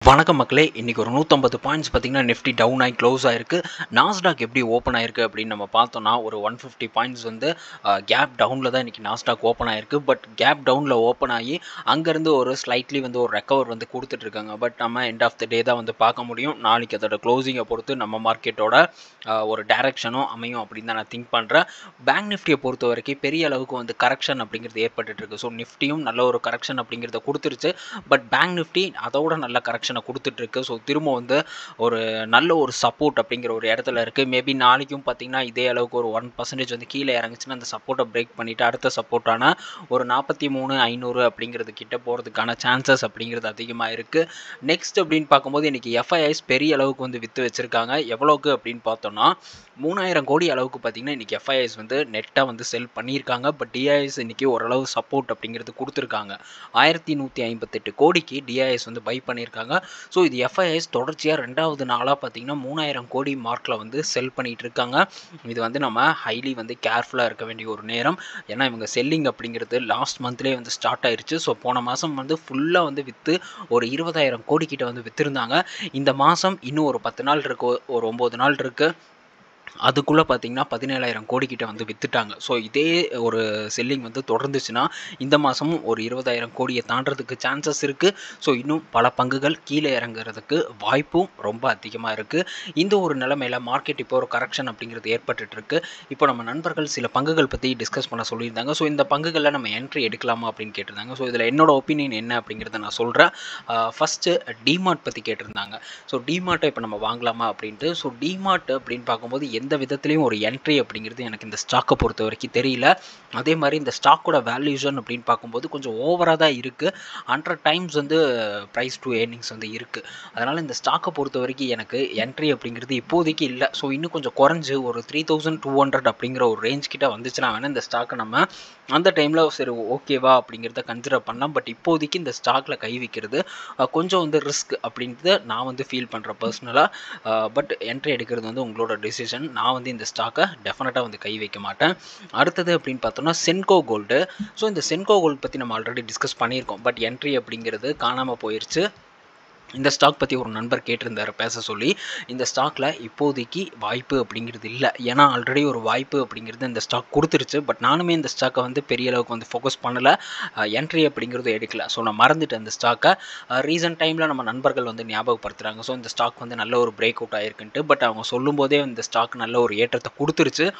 வணக்கம் மக்களே இன்றைக்கி ஒரு நூற்றம்பது பாயிண்ட்ஸ் பார்த்தீங்கன்னா நிஃப்டி டவுன் ஆகி க்ளோஸ் ஆயிருக்கு நாஸ்டாக் எப்படி ஓப்பன் ஆயிருக்கு அப்படின்னு நம்ம பார்த்தோம்னா ஒரு ஒன் ஃபிஃப்டி பாயிண்ட்ஸ் வந்து கேப் டவுனில் தான் இன்றைக்கி நாஸ்டாக் ஓப்பன் ஆயிருக்கு பட் கேப் டவுனில் ஓப்பன் ஆகி அங்கேருந்து ஒரு ஸ்லைட்லி வந்து ஒரு ரெக்கவர் வந்து கொடுத்துட்ருக்காங்க பட் நம்ம எண்ட் ஆஃப் த டே தான் வந்து பார்க்க முடியும் நாளைக்கு அதோட க்ளோசிங்கை பொறுத்து நம்ம மார்க்கெட்டோட ஒரு டைரக்ஷனும் அமையும் அப்படின்னு தான் நான் திங்க் பண்ணுறேன் பேங்க் நிஃப்டியை பொறுத்த வரைக்கும் பெரிய அளவுக்கு வந்து கரெக்ஷன் அப்படிங்கிறது ஏற்பட்டுட்டு இருக்கு ஸோ நிஃப்டியும் நல்ல ஒரு கரெக்ஷன் அப்படிங்கிறத கொடுத்துருச்சு பட் பேங்க் நிஃப்டி அதோட நல்ல கரெக்ஷனை கொடுத்துட்ருக்கு ஸோ திரும்ப வந்து ஒரு நல்ல ஒரு சப்போர்ட் அப்படிங்கிற ஒரு இடத்துல இருக்குது மேபி நாளைக்கும் பார்த்தீங்கன்னா இதே அளவுக்கு ஒரு ஒன் பர்சன்டேஜ் வந்து கீழே இறங்குச்சுன்னா அந்த சப்போர்ட்டை பிரேக் பண்ணிவிட்டு அடுத்த சப்போர்ட்டான ஒரு நாற்பத்தி மூணு ஐநூறு அப்படிங்கிறது கிட்ட போகிறதுக்கான சான்சஸ் அப்படிங்கிறது அதிகமாக இருக்குது நெக்ஸ்ட் அப்படின்னு பார்க்கும்போது இன்றைக்கி எஃப்ஐஐஸ் பெரிய அளவுக்கு வந்து விற்று வச்சுருக்காங்க எவ்வளோக்கு அப்படின்னு பார்த்தோன்னா மூணாயிரம் கோடி அளவுக்கு பார்த்தீங்கன்னா இன்றைக்கி எஃப்ஐஐஸ் வந்து நெட்டாக வந்து செல் பண்ணியிருக்காங்க பட் டிஐஎஸ் இன்றைக்கி ஓரளவு சப்போர்ட் அப்படிங்கிறது கொடுத்துருக்காங்க ஆயிரத்தி நூற்றி ஐம்பத்தெட்டு கோடிக்கு டிஐஎஸ் வந்து பை பண்ணியிருக்காங்க ஸோ இது எஃப்ஐஎஸ் தொடர்ச்சியாக ரெண்டாவது நாளாக பார்த்தீங்கன்னா மூணாயிரம் கோடி மார்க்கில் வந்து செல் பண்ணிகிட்டு இருக்காங்க இது வந்து நம்ம ஹைலி வந்து கேர்ஃபுல்லாக இருக்க வேண்டிய ஒரு நேரம் ஏன்னா இவங்க செல்லிங் அப்படிங்கிறது லாஸ்ட் மந்த்லேயே வந்து ஸ்டார்ட் ஆயிருச்சு ஸோ போன மாதம் வந்து ஃபுல்லாக வந்து விற்று ஒரு இருபதாயிரம் கோடிக்கிட்ட வந்து விற்றுருந்தாங்க இந்த மாதம் இன்னும் ஒரு பத்து நாள் இருக்குது ஒரு ஒம்பது நாள் இருக்குது அதுக்குள்ளே பார்த்தீங்கன்னா பதினேழாயிரம் கோடிக்கிட்ட வந்து விற்றுட்டாங்க ஸோ இதே ஒரு செல்லிங் வந்து தொடர்ந்துச்சுன்னா இந்த மாதமும் ஒரு இருபதாயிரம் கோடியை தாண்டறதுக்கு சான்சஸ் இருக்குது ஸோ இன்னும் பல பங்குகள் கீழே இறங்குறதுக்கு வாய்ப்பும் ரொம்ப அதிகமாக இருக்குது இந்த ஒரு நிலைமையில் மார்க்கெட் இப்போ ஒரு கரெக்ஷன் அப்படிங்கிறது ஏற்பட்டுருக்கு இப்போ நம்ம நண்பர்கள் சில பங்குகள் பற்றி டிஸ்கஸ் பண்ண சொல்லியிருந்தாங்க ஸோ இந்த பங்குகளில் நம்ம என்ட்ரி எடுக்கலாமா அப்படின்னு கேட்டிருந்தாங்க ஸோ இதில் என்னோட ஒப்பீனியன் என்ன அப்படிங்கிறத நான் சொல்கிறேன் ஃபஸ்ட்டு டிமார்ட் பற்றி கேட்டிருந்தாங்க ஸோ டிமார்ட்டை இப்போ நம்ம வாங்கலாமா அப்படின்ட்டு ஸோ டிமார்ட் அப்படின்னு பார்க்கும்போது எந்த விதத்துலேயும் ஒரு என்ட்ரி அப்படிங்கிறது எனக்கு இந்த ஸ்டாக்கை பொறுத்த வரைக்கும் தெரியல அதே மாதிரி இந்த ஸ்டாக்கோட வேல்யூஷன் அப்படின்னு பார்க்கும்போது கொஞ்சம் ஓவராக தான் இருக்குது ஹண்ட்ரட் டைம்ஸ் வந்து ப்ரைஸ் டு ஏர்னிங்ஸ் வந்து இருக்குது அதனால் இந்த ஸ்டாக்கை பொறுத்த வரைக்கும் எனக்கு என்ட்ரி அப்படிங்கிறது இப்போதைக்கு இல்லை ஸோ இன்னும் கொஞ்சம் குறைஞ்சு ஒரு த்ரீ தௌசண்ட் டூ ஹண்ட்ரட் அப்படிங்கிற ஒரு ரேஞ்ச் கிட்ட வந்துச்சுன்னா வேணால் இந்த ஸ்டாக்கை நம்ம அந்த டைமில் சரி ஓகேவா அப்படிங்கிறத கன்சிடர் பண்ணலாம் பட் இப்போதைக்கு இந்த ஸ்டாக்கில் கை வைக்கிறது கொஞ்சம் வந்து ரிஸ்க் அப்படின்றத நான் வந்து ஃபீல் பண்ணுறேன் பர்சனலாக பட் என்ட்ரி எடுக்கிறது வந்து உங்களோட டெசிஷன் நான் வந்து இந்த ஸ்டாக்கை டெஃபினட்டாக வந்து கை வைக்க மாட்டேன் அடுத்தது அப்படின்னு பார்த்தோம்னா சென்கோ கோல்டு ஸோ இந்த சென்கோ கோல்டு பற்றி நம்ம ஆல்ரெடி டிஸ்கஸ் பண்ணியிருக்கோம் பட் என்ட்ரி அப்படிங்கிறது காணாமல் போயிடுச்சு இந்த ஸ்டாக் பற்றி ஒரு நண்பர் கேட்டிருந்தார் பேச சொல்லி இந்த ஸ்டாக்கில் இப்போதைக்கு வாய்ப்பு அப்படிங்கிறது இல்லை ஏன்னா ஆல்ரெடி ஒரு வாய்ப்பு அப்படிங்கிறது இந்த ஸ்டாக் கொடுத்துருச்சு பட் நானுமே இந்த ஸ்டாக்கை வந்து பெரிய அளவுக்கு வந்து ஃபோக்கஸ் பண்ணலை என்ட்ரி அப்படிங்கிறது எடுக்கல ஸோ நான் மறந்துட்டேன் இந்த ஸ்டாக்கை ரீசன்ட் டைமில் நம்ம நண்பர்கள் வந்து ஞாபகப்படுத்துகிறாங்க ஸோ இந்த ஸ்டாக் வந்து நல்ல ஒரு பிரேக் அவுட் ஆயிருக்குன்ட்டு பட் அவங்க சொல்லும்போதே இந்த ஸ்டாக் நல்ல ஒரு ஏற்றத்தை கொடுத்துருச்சு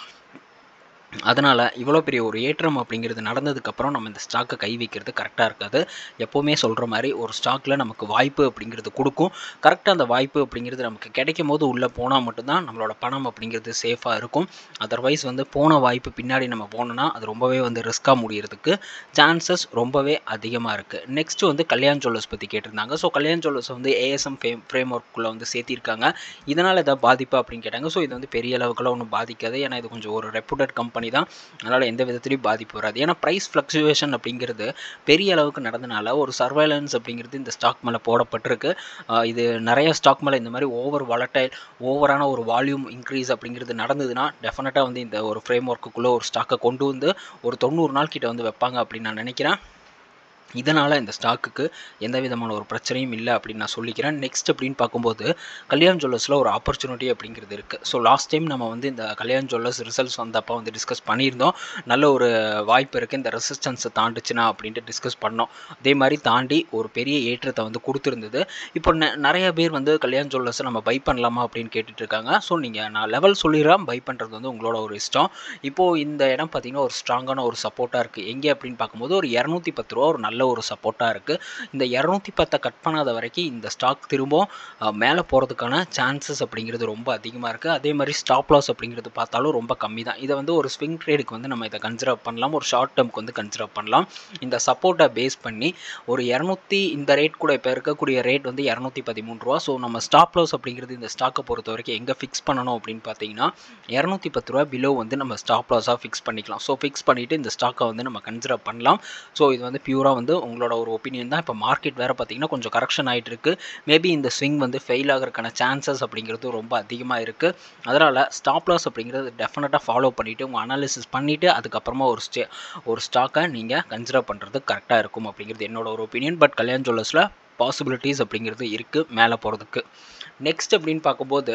அதனால் இவ்வளோ பெரிய ஒரு ஏற்றம் அப்படிங்கிறது நடந்ததுக்கப்புறம் நம்ம இந்த ஸ்டாக்கை கை வைக்கிறது கரெக்டாக இருக்காது எப்போவுமே சொல்கிற மாதிரி ஒரு ஸ்டாக்கில் நமக்கு வாய்ப்பு அப்படிங்கிறது கொடுக்கும் கரெக்டாக அந்த வாய்ப்பு அப்படிங்கிறது நமக்கு கிடைக்கும் போது உள்ளே போனால் மட்டும்தான் நம்மளோட பணம் அப்படிங்கிறது சேஃபாக இருக்கும் அதர்வைஸ் வந்து போன வாய்ப்பு பின்னாடி நம்ம போனோன்னா அது ரொம்பவே வந்து ரிஸ்க்காக முடியறதுக்கு சான்சஸ் ரொம்பவே அதிகமாக இருக்குது நெக்ஸ்ட் வந்து கல்யாண் ஜுவல்லர்ஸ் பற்றி கேட்டிருந்தாங்க ஸோ கல்யாண் ஜுவல்லர்ஸ் வந்து ஏஎஸ்எம் ஃபே ஃப்ரேம் ஒர்க்குள்ளே வந்து சேர்த்திருக்காங்க இதனால் எதாவது பாதிப்பா அப்படின்னு கேட்டாங்க ஸோ இது வந்து பெரிய அளவுக்குலாம் ஒன்றும் பாதிக்காது ஏன்னா இது கொஞ்சம் ஒரு ரெப்புடட் கம்பெனி கம்பெனி தான் அதனால் எந்த விதத்துலையும் பாதிப்பு வராது ஏன்னா ப்ரைஸ் ஃப்ளக்சுவேஷன் அப்படிங்கிறது பெரிய அளவுக்கு நடந்தனால ஒரு சர்வைலன்ஸ் அப்படிங்கிறது இந்த ஸ்டாக் மேலே போடப்பட்டிருக்கு இது நிறைய ஸ்டாக் மேலே இந்த மாதிரி ஓவர் வளட்டைல் ஓவரான ஒரு வால்யூம் இன்க்ரீஸ் அப்படிங்கிறது நடந்ததுன்னா டெஃபினட்டாக வந்து இந்த ஒரு ஃப்ரேம் ஒர்க்குள்ளே ஒரு ஸ்டாக்கை கொண்டு வந்து ஒரு தொண்ணூறு நாள் கிட்ட வந்து வைப்பாங்க அப்படின்னு நான் நினைக்கிறேன் இதனால் இந்த ஸ்டாக்குக்கு எந்த விதமான ஒரு பிரச்சனையும் இல்லை அப்படின்னு நான் சொல்லிக்கிறேன் நெக்ஸ்ட் அப்படின்னு பார்க்கும்போது கல்யாண் ஜுவல்லர்ஸில் ஒரு ஆப்பர்ச்சுனிட்டி அப்படிங்கிறது இருக்குது ஸோ லாஸ்ட் டைம் நம்ம வந்து இந்த கல்யாண் ஜுவல்லர்ஸ் ரிசல்ட்ஸ் வந்தப்போ வந்து டிஸ்கஸ் பண்ணியிருந்தோம் நல்ல ஒரு வாய்ப்பு இருக்குது இந்த ரெசிஸ்டன்ஸை தாண்டுச்சுன்னா அப்படின்ட்டு டிஸ்கஸ் பண்ணோம் அதே மாதிரி தாண்டி ஒரு பெரிய ஏற்றத்தை வந்து கொடுத்துருந்தது இப்போ நிறைய பேர் வந்து கல்யாண் ஜுவல்லர்ஸை நம்ம பை பண்ணலாமா அப்படின்னு கேட்டுட்டு இருக்காங்க ஸோ நீங்கள் நான் லெவல் சொல்லிடுறேன் பை பண்ணுறது வந்து உங்களோட ஒரு இஷ்டம் இப்போது இந்த இடம் பார்த்திங்கன்னா ஒரு ஸ்ட்ராங்கான ஒரு சப்போர்ட்டாக இருக்குது எங்கே அப்படின்னு பார்க்கும்போது ஒரு இரநூத்தி பத்து ரூபா ஒரு நல்ல நல்ல ஒரு சப்போர்ட்டாக இருக்குது இந்த இரநூத்தி பத்தை கட் பண்ணாத வரைக்கும் இந்த ஸ்டாக் திரும்பவும் மேலே போகிறதுக்கான சான்சஸ் அப்படிங்கிறது ரொம்ப அதிகமாக இருக்குது அதே மாதிரி ஸ்டாப் லாஸ் அப்படிங்கிறது பார்த்தாலும் ரொம்ப கம்மி தான் இதை வந்து ஒரு ஸ்விங் ட்ரேடுக்கு வந்து நம்ம இதை கன்சிடர் பண்ணலாம் ஒரு ஷார்ட் டேர்முக்கு வந்து கன்சிடர் பண்ணலாம் இந்த சப்போர்ட்டை பேஸ் பண்ணி ஒரு இரநூத்தி இந்த ரேட் கூட இப்போ இருக்கக்கூடிய ரேட் வந்து இரநூத்தி பதிமூணு ரூபா ஸோ நம்ம ஸ்டாப் லாஸ் அப்படிங்கிறது இந்த ஸ்டாக்கை பொறுத்த வரைக்கும் எங்கே ஃபிக்ஸ் பண்ணணும் அப்படின்னு பார்த்தீங்கன்னா இரநூத்தி பத்து ரூபா பிலோ வந்து நம்ம ஸ்டாப் லாஸாக ஃபிக்ஸ் பண்ணிக்கலாம் ஸோ ஃபிக்ஸ் பண்ணிவிட்டு இந்த ஸ்டாக்கை வந்து நம்ம கன்சிடர் பண்ணலாம் ஸோ இது வந்து பியூராக வந்து உங்களோட ஒரு ஒப்பீனியன் தான் இப்போ மார்க்கெட் வேறு பார்த்தீங்கன்னா கொஞ்சம் கரெக்ஷன் ஆகிட்டு இருக்கு மேபி இந்த ஸ்விங் வந்து ஃபெயில் ஆகிறதுக்கான சான்சஸ் அப்படிங்கிறது ரொம்ப அதிகமாக இருக்குது அதனால் ஸ்டாப் லாஸ் அப்படிங்கிறது டெஃபினட்டாக ஃபாலோ பண்ணிவிட்டு உங்கள் அனாலிசிஸ் பண்ணிவிட்டு அதுக்கப்புறமா ஒரு ஸ்டே ஒரு ஸ்டாக்கை நீங்கள் கன்சிடர் பண்ணுறது கரெக்டாக இருக்கும் அப்படிங்கிறது என்னோட ஒரு ஒப்பீனியன் பட் கல்யாண் ஜுவல்லர்ஸில் பாசிபிலிட்டிஸ் அப்படிங்கிறது இருக்குது மேலே போகிறதுக்கு நெக்ஸ்ட் அப்படின்னு பார்க்கும்போது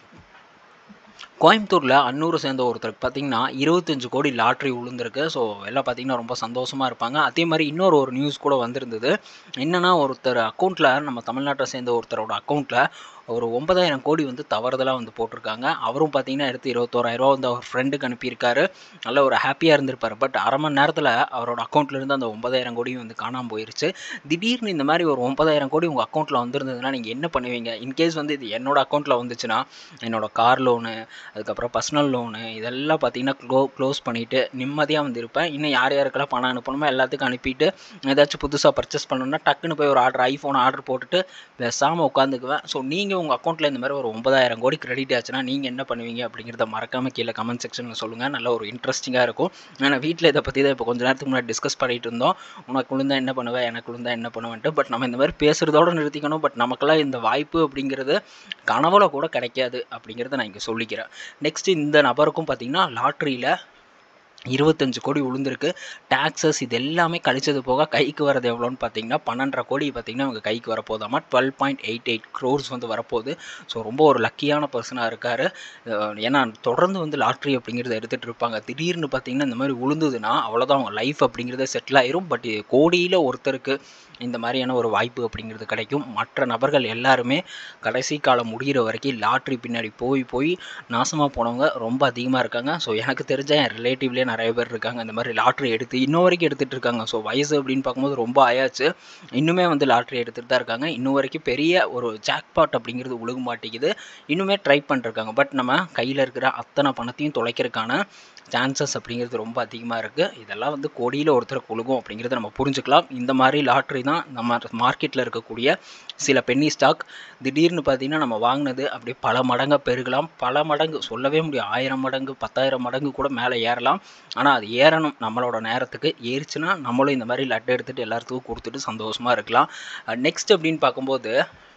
கோயம்புத்தூரில் அன்னூரை சேர்ந்த ஒருத்தருக்கு பார்த்தீங்கன்னா இருபத்தஞ்சு கோடி லாட்ரி விழுந்திருக்கு ஸோ எல்லாம் பார்த்தீங்கன்னா ரொம்ப சந்தோஷமாக இருப்பாங்க அதே மாதிரி இன்னொரு ஒரு நியூஸ் கூட வந்திருந்தது என்னென்னா ஒருத்தர் அக்கௌண்ட்டில் நம்ம தமிழ்நாட்டை சேர்ந்த ஒருத்தரோட அக்கௌண்ட்டில் ஒரு ஒன்பதாயிரம் கோடி வந்து தவறுதலாக வந்து போட்டிருக்காங்க அவரும் பார்த்தீங்கன்னா எடுத்து இருபத்தோராயிரரூவா வந்து அவர் ஃப்ரெண்டுக்கு அனுப்பியிருக்காரு நல்ல ஒரு ஹாப்பியாக இருந்திருப்பார் பட் அரை மணி நேரத்தில் அவரோட அக்கௌண்ட்லேருந்து அந்த ஒன்பதாயிரம் கோடியும் வந்து காணாமல் போயிருச்சு திடீர்னு இந்த மாதிரி ஒரு ஒன்பதாயிரம் கோடி உங்கள் அக்கௌண்ட்டில் வந்திருந்ததுன்னா நீங்கள் என்ன பண்ணுவீங்க இன்கேஸ் வந்து இது என்னோட அக்கௌண்ட்டில் வந்துச்சுன்னா என்னோட கார் லோனு அதுக்கப்புறம் பர்சனல் லோனு இதெல்லாம் பார்த்தீங்கன்னா க்ளோ க்ளோஸ் பண்ணிவிட்டு நிம்மதியாக வந்து இருப்பேன் இன்னும் யார் யாருக்கெல்லாம் பணம் அனுப்பணுமோ எல்லாத்துக்கும் அனுப்பிட்டு ஏதாச்சும் புதுசாக பர்ச்சேஸ் பண்ணணும்னா டக்குன்னு போய் ஒரு ஆர்டர் ஐஃபோன் ஆர்டர் போட்டுட்டு பேசாமல் உட்காந்துக்குவேன் ஸோ நீங்கள் உங்கள் அக்கௌண்ட்டில் இந்த மாதிரி ஒரு ஒன்பதாயிரம் கோடி கிரெடிட் ஆச்சுன்னா நீங்கள் என்ன பண்ணுவீங்க அப்படிங்கிறத மறக்காமல் கீழே கமெண்ட் செக்ஷனில் சொல்லுங்கள் நல்ல ஒரு இன்ட்ரெஸ்டிங்காக இருக்கும் ஏன்னா வீட்டில் இதை பற்றி தான் இப்போ கொஞ்சம் நேரத்துக்கு முன்னாடி டிஸ்கஸ் பண்ணிட்டு இருந்தோம் உனக்கு விழுந்தா என்ன பண்ணுவேன் எனக்கு விழுந்தா என்ன பண்ணுவேன்ட்டு பட் நம்ம இந்த மாதிரி பேசுகிறதோட நிறுத்திக்கணும் பட் நமக்கெல்லாம் இந்த வாய்ப்பு அப்படிங்கிறது கனவுல கூட கிடைக்காது அப்படிங்கிறத நான் இங்கே சொல்லிக்கிறேன் நெக்ஸ்ட் இந்த நபருக்கும் பார்த்தீங்கன்னா லாட்ரியில் இருபத்தஞ்சு கோடி விழுந்திருக்கு டேக்ஸஸ் இது எல்லாமே கழிச்சது போக கைக்கு வரது எவ்வளோன்னு பார்த்தீங்கன்னா பன்னெண்டரை கோடி பார்த்தீங்கன்னா அவங்க கைக்கு வரப்போதாமா twelve point eight eight crores வந்து வரப்போகுது ஸோ ரொம்ப ஒரு லக்கியான பர்சனாக இருக்கார் ஏன்னா தொடர்ந்து வந்து லாட்ரி அப்படிங்கிறத எடுத்துகிட்டு இருப்பாங்க திடீர்னு பார்த்தீங்கன்னா இந்த மாதிரி விழுந்ததுன்னா அவ்வளோதான் அவங்க லைஃப் அப்படிங்கிறத செட்டில் ஆயிரும் பட் கோடியில் ஒருத்தருக்கு இந்த மாதிரியான ஒரு வாய்ப்பு அப்படிங்கிறது கிடைக்கும் மற்ற நபர்கள் எல்லாருமே கடைசி காலம் முடிகிற வரைக்கும் லாட்ரி பின்னாடி போய் போய் நாசமாக போனவங்க ரொம்ப அதிகமாக இருக்காங்க ஸோ எனக்கு தெரிஞ்ச என் ரிலேட்டிவ்லேயே நிறைய பேர் இருக்காங்க இந்த மாதிரி லாட்ரி எடுத்து இன்ன வரைக்கும் எடுத்துகிட்டு இருக்காங்க ஸோ வயசு அப்படின்னு பார்க்கும்போது ரொம்ப ஆயாச்சு இன்னுமே வந்து லாட்ரி எடுத்துகிட்டு தான் இருக்காங்க இன்னும் வரைக்கும் பெரிய ஒரு ஜாக்பாட் அப்படிங்கிறது உழுக மாட்டேங்குது இன்னுமே ட்ரை பண்ணிருக்காங்க பட் நம்ம கையில் இருக்கிற அத்தனை பணத்தையும் தொலைக்கிறதுக்கான சான்சஸ் அப்படிங்கிறது ரொம்ப அதிகமாக இருக்குது இதெல்லாம் வந்து கோடியில் ஒருத்தர் கொழுகும் அப்படிங்கிறத நம்ம புரிஞ்சுக்கலாம் இந்த மாதிரி லாட்ரி தான் நம்ம மார்க்கெட்டில் இருக்கக்கூடிய சில பென்னி ஸ்டாக் திடீர்னு பார்த்தீங்கன்னா நம்ம வாங்கினது அப்படியே பல மடங்காக பெருகலாம் பல மடங்கு சொல்லவே முடியும் ஆயிரம் மடங்கு பத்தாயிரம் மடங்கு கூட மேலே ஏறலாம் ஆனால் அது ஏறணும் நம்மளோட நேரத்துக்கு ஏறிச்சுன்னா நம்மளும் இந்த மாதிரி லட்டு எடுத்துகிட்டு எல்லாத்துக்கும் கொடுத்துட்டு சந்தோஷமாக இருக்கலாம் நெக்ஸ்ட் அப்படின்னு பார்க்கும்போது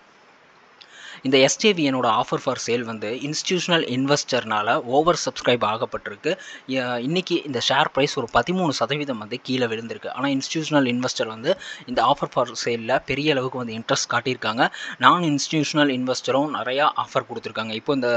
இந்த எஸ்டிவியனோட ஆஃபர் ஃபார் சேல் வந்து இன்ஸ்டியூஷனல் இன்வெஸ்டர்னால ஓவர் சப்ஸ்கிரைப் ஆகப்பட்டிருக்கு இன்றைக்கி இந்த ஷேர் ப்ரைஸ் ஒரு பதிமூணு சதவீதம் வந்து கீழே விழுந்திருக்கு ஆனால் இன்ஸ்டியூஷனல் இன்வெஸ்டர் வந்து இந்த ஆஃபர் ஃபார் சேலில் பெரிய அளவுக்கு வந்து இன்ட்ரெஸ்ட் காட்டியிருக்காங்க நான் இன்ஸ்டியூஷனல் இன்வெஸ்டரும் நிறையா ஆஃபர் கொடுத்துருக்காங்க இப்போ இந்த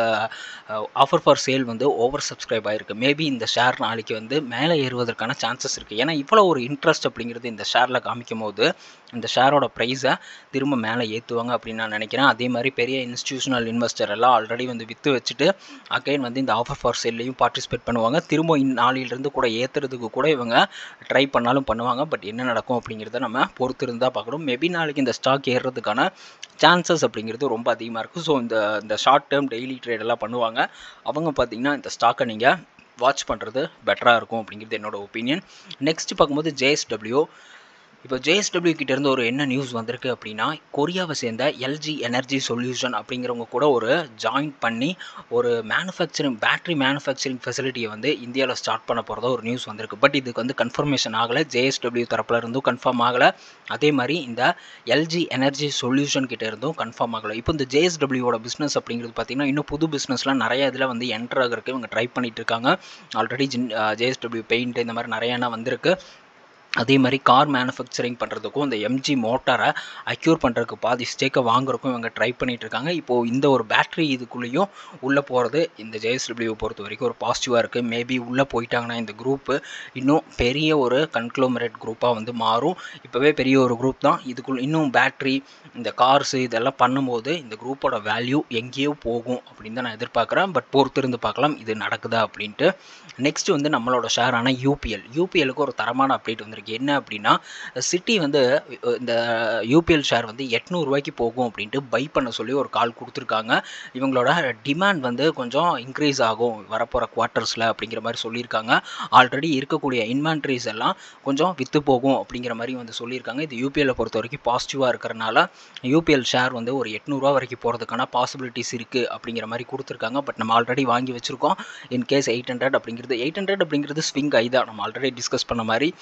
ஆஃபர் ஃபார் சேல் வந்து ஓவர் சப்ஸ்கிரைப் ஆகிருக்கு மேபி இந்த ஷேர் நாளைக்கு வந்து மேலே ஏறுவதற்கான சான்சஸ் இருக்குது ஏன்னா இவ்வளோ ஒரு இன்ட்ரெஸ்ட் அப்படிங்கிறது இந்த ஷேரில் காமிக்கும் போது இந்த ஷேரோட ப்ரைஸை திரும்ப மேலே ஏற்றுவாங்க அப்படின்னு நான் நினைக்கிறேன் அதே மாதிரி பெரிய இன்ஸ்டியூஷனல் இன்வெஸ்டர் எல்லாம் ஆல்ரெடி வந்து விற்று வச்சுட்டு அகைன் வந்து இந்த ஆஃபர் ஃபார் சேல்லையும் பார்ட்டிசிபேட் பண்ணுவாங்க திரும்ப இன் நாளிலிருந்து கூட ஏற்றுறதுக்கு கூட இவங்க ட்ரை பண்ணாலும் பண்ணுவாங்க பட் என்ன நடக்கும் அப்படிங்கிறத நம்ம பொறுத்து இருந்தால் பார்க்கணும் மேபி நாளைக்கு இந்த ஸ்டாக் ஏறுறதுக்கான சான்சஸ் அப்படிங்கிறது ரொம்ப அதிகமாக இருக்குது ஸோ இந்த இந்த ஷார்ட் டேர்ம் டெய்லி ட்ரேடெல்லாம் பண்ணுவாங்க அவங்க பார்த்திங்கன்னா இந்த ஸ்டாக்கை நீங்கள் வாட்ச் பண்ணுறது பெட்டராக இருக்கும் அப்படிங்கிறது என்னோட ஒப்பீனியன் நெக்ஸ்ட் பார்க்கும்போது ஜேஎஸ்டபிள்யூ இப்போ ஜேஎஸ்டபிள்யூ கிட்டேருந்து ஒரு என்ன நியூஸ் வந்திருக்கு அப்படின்னா கொரியாவை சேர்ந்த எல்ஜி எனர்ஜி சொல்யூஷன் அப்படிங்கிறவங்க கூட ஒரு ஜாயின் பண்ணி ஒரு மேனுஃபேக்சரிங் பேட்டரி மேனுஃபேக்சரிங் ஃபெசிலிட்டியை வந்து இந்தியாவில் ஸ்டார்ட் பண்ண போகிறதா ஒரு நியூஸ் வந்திருக்கு பட் இதுக்கு வந்து கன்ஃபர்மேஷன் ஆகலை ஜேஎஸ்டபிள்யூ தரப்புல இருந்தும் கன்ஃபார்ம் ஆகலை அதே மாதிரி இந்த எல்ஜி எனர்ஜி சொல்யூஷன் கிட்ட இருந்தும் கன்ஃபார்ம் ஆகலை இப்போ இந்த ஜேஎஸ்டபிள்யூட பிஸ்னஸ் அப்படிங்கிறது பார்த்தீங்கன்னா இன்னும் புது பிஸ்னஸ்லாம் நிறைய இதில் வந்து என்டர் ஆகிறதுக்கு இவங்க ட்ரை பண்ணிட்டு இருக்காங்க ஆல்ரெடி ஜின் ஜேஎஸ்டபிள்யூ பெயிண்ட் இந்த மாதிரி நிறையா வந்திருக்கு அதே மாதிரி கார் மேனுஃபேக்சரிங் பண்ணுறதுக்கும் இந்த எம்ஜி மோட்டாரை அக்யூர் பண்ணுறதுக்கு பாதி ஸ்டேக்கை வாங்குறதுக்கும் இவங்க ட்ரை பண்ணிகிட்டு இருக்காங்க இப்போது இந்த ஒரு பேட்ரி இதுக்குள்ளேயும் உள்ளே போகிறது இந்த ஜேஎஸ்டபிள்யூ பொறுத்த வரைக்கும் ஒரு பாசிட்டிவாக இருக்குது மேபி உள்ளே போயிட்டாங்கன்னா இந்த குரூப்பு இன்னும் பெரிய ஒரு கன்க்ளோமரேட் குரூப்பாக வந்து மாறும் இப்போவே பெரிய ஒரு குரூப் தான் இதுக்குள்ள இன்னும் பேட்ரி இந்த கார்ஸு இதெல்லாம் பண்ணும்போது இந்த குரூப்போட வேல்யூ எங்கேயோ போகும் அப்படின்னு தான் நான் எதிர்பார்க்குறேன் பட் பொறுத்திருந்து பார்க்கலாம் இது நடக்குதா அப்படின்ட்டு நெக்ஸ்ட் வந்து நம்மளோட ஷேரான யூபிஎல் யூபிஎலுக்கு ஒரு தரமான அப்டேட் வந்திருக்கு என்ன அப்படின்னா சிட்டி வந்து இந்த யூபிஎல் ஷேர் வந்து எட்நூறுரூவாய்க்கு போகும் அப்படின்ட்டு பை பண்ண சொல்லி ஒரு கால் கொடுத்துருக்காங்க இவங்களோட டிமாண்ட் வந்து கொஞ்சம் இன்க்ரீஸ் ஆகும் வரப்போகிற குவார்ட்டர்ஸில் அப்படிங்கிற மாதிரி சொல்லியிருக்காங்க ஆல்ரெடி இருக்கக்கூடிய இன்வென்ட்ரிஸ் எல்லாம் கொஞ்சம் விற்று போகும் அப்படிங்கிற மாதிரி வந்து சொல்லியிருக்காங்க இது யூபிஎல்லை பொறுத்த வரைக்கும் பாசிட்டிவாக இருக்கிறனால யூபிஎல் ஷேர் வந்து ஒரு எட்நூறுரூவா வரைக்கும் போகிறதுக்கான பாசிபிலிட்டிஸ் இருக்குது அப்படிங்கிற மாதிரி கொடுத்துருக்காங்க பட் நம்ம ஆல்ரெடி வாங்கி வச்சுருக்கோம் இன்கேஸ் எயிட் ஹண்ட்ரட் அப்படிங்கிறது எயிட் ஹண்ட்ரட் அப்படிங்கிறது ஸ்விங் ஐ தான் நம்ம ஆல்ரெடி டிஸ்கஸ் பண்ண மாதிரி இன்கேஸ்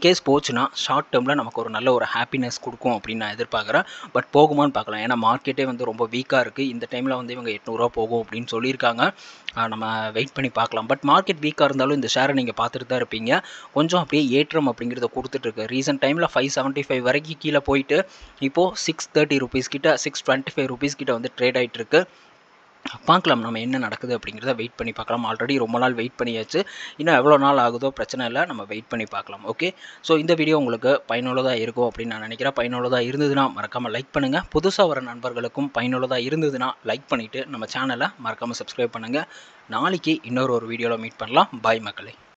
இன்கேஸ் போச்சுன்னா ஷார்ட் டேர்மில் நமக்கு ஒரு நல்ல ஒரு ஹாப்பினஸ் கொடுக்கும் அப்படின்னு நான் எதிர்பார்க்குறேன் பட் போகுமான்னு பார்க்கலாம் ஏன்னா மார்க்கெட்டே வந்து ரொம்ப வீக்காக இருக்குது இந்த டைமில் வந்து இவங்க எட்நூறுரூவா போகும் அப்படின்னு சொல்லியிருக்காங்க நம்ம வெயிட் பண்ணி பார்க்கலாம் பட் மார்க்கெட் வீக்காக இருந்தாலும் இந்த ஷேரை நீங்கள் பார்த்துட்டு தான் இருப்பீங்க கொஞ்சம் அப்படியே ஏற்றம் அப்படிங்கிறத கொடுத்துட்ருக்கு ரீசெண்ட் டைமில் ஃபைவ் செவன்ட்டி ஃபைவ் வரைக்கும் கீழே போயிட்டு இப்போது சிக்ஸ் தேர்ட்டி ருபீஸ் கிட்ட சிக்ஸ் டுவெண்ட்டி ஃபைவ் ருபீஸ் கிட்ட வந்து ட்ரேட் ஆகிட்டு இருக்கு பார்க்கலாம் நம்ம என்ன நடக்குது அப்படிங்கிறத வெயிட் பண்ணி பார்க்கலாம் ஆல்ரெடி ரொம்ப நாள் வெயிட் பண்ணியாச்சு இன்னும் எவ்வளோ நாள் ஆகுதோ பிரச்சனை இல்லை நம்ம வெயிட் பண்ணி பார்க்கலாம் ஓகே ஸோ இந்த வீடியோ உங்களுக்கு பயனுள்ளதாக இருக்கும் அப்படின்னு நான் நினைக்கிறேன் பயனுள்ளதாக இருந்ததுன்னா மறக்காமல் லைக் பண்ணுங்கள் புதுசாக வர நண்பர்களுக்கும் பயனுள்ளதாக இருந்ததுன்னா லைக் பண்ணிவிட்டு நம்ம சேனலை மறக்காமல் சப்ஸ்கிரைப் பண்ணுங்கள் நாளைக்கு இன்னொரு ஒரு வீடியோவில் மீட் பண்ணலாம் பாய் மக்களே